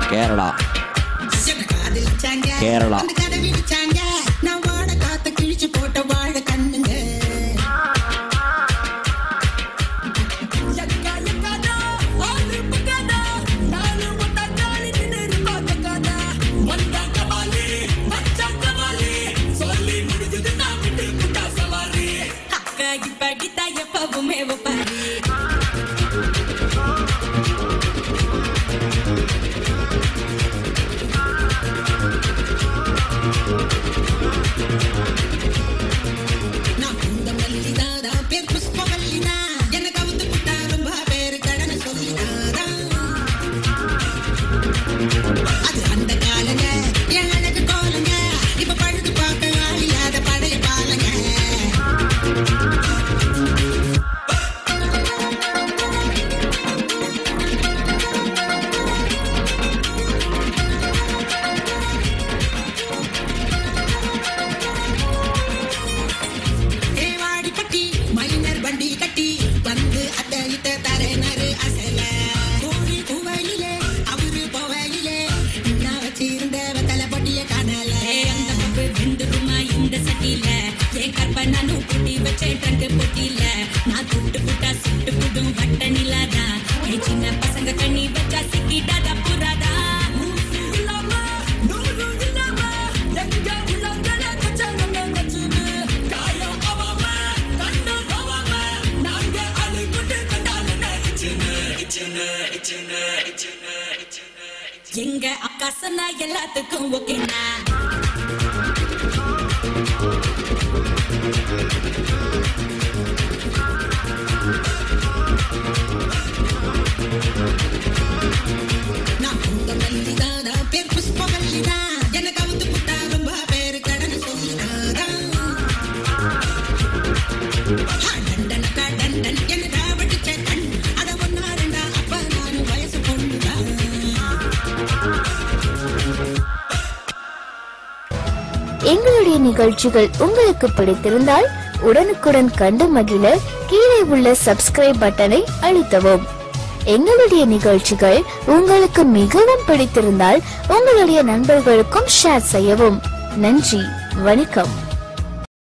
கேரளா என்ன காதலிச்சாங்க கேரளா. அந்த கதை விரிச்சாங்க நான் வாழ காத்த கிழிச்சு போட்ட வாழ கண்ணுங்க எக்கா, எக்காதா, ஆளு பக்காதா, நாலு ஒட்டா காலி நின்னு பார்க்கக்காதா. வந்தான் கபாலி, மச்சான் கபாலி, சொல்லி முடிஞ்சது நான் விட்டு புட்டா சவாரி. அக்கா இப்படித்தான் எப்பவுமே ஒப்பாரி நான் இந்த மல்லிதாதா, பேர் புஷ்பவல்லிதா. எனக்கு அவுத்து புட்டா ரொம்ப பேரு கடனை சொல்லிதாதா. அது அந்த காலங்க, என் அழகு கோலங்க. இப்ப பழுது பார்க்க ஆள் இல்லாத பழைய பாலங்க. ஏவாடி பட்டி மைனர் வண்டி கட்டி வந்து அத்த இத்த தரேனரு அசல கோழி குவையிலே அவரு போவையிலே நான் வச்சிருந்த வெத்தலை பொட்டிய காணல அந்த பப்பு ரெண்டு ரூமா இந்த சட்டியில என் கற்ப நானும் குட்டி வச்சேன் ட்ரங்கு பொட்டியில நான் துட்டு புட்டா சுட்டு புடும் வட்ட நிலாதா ஏ சின்ன பசங்க கண்ணி வச்சா சிக்கிட்டாதா புறாதா இல்லாம நூறு இல்லாம எங்க உள்ளங்கள கச்சாங்க வச்சுது காயம் அவாம கண்ணு அவாம நாங்க அழுகுட்டு கண்டால நடிச்சுன்னு இச்சுன்னு இச்சுன்னு இச்சுன்னு இச்சுன்னு எங்க அக்கா சொன்னா எல்லாத்துக்கும் ஓகேனா நான் பூந்த மல்லிதாதா, பேர் புஷ்பவல்லிதா. எனக்கு அவுத்து புட்டா ரொம்ப பேரு கடனை சொல்லிதாதா. ஆ, டண்டனக்கா டண்டன், எனக்கு ஆவடிச்ச கண். அட ஒண்ணா ரெண்டா, அப்ப நானு வயசு பொண்ணுதான். எங்களுடைய நிகழ்ச்சிகள் உங்களுக்கு பிடித்திருந்தால் உடனுக்குடன் கண்டு மகிழ கீழே உள்ள சப்ஸ்கிரைப் பட்டனை அழுத்தவும் எங்களுடைய நிகழ்ச்சிகள் உங்களுக்கு மிகவும் பிடித்திருந்தால் உங்களுடைய நண்பர்களுக்கும் ஷேர் செய்யவும் நன்றி வணக்கம்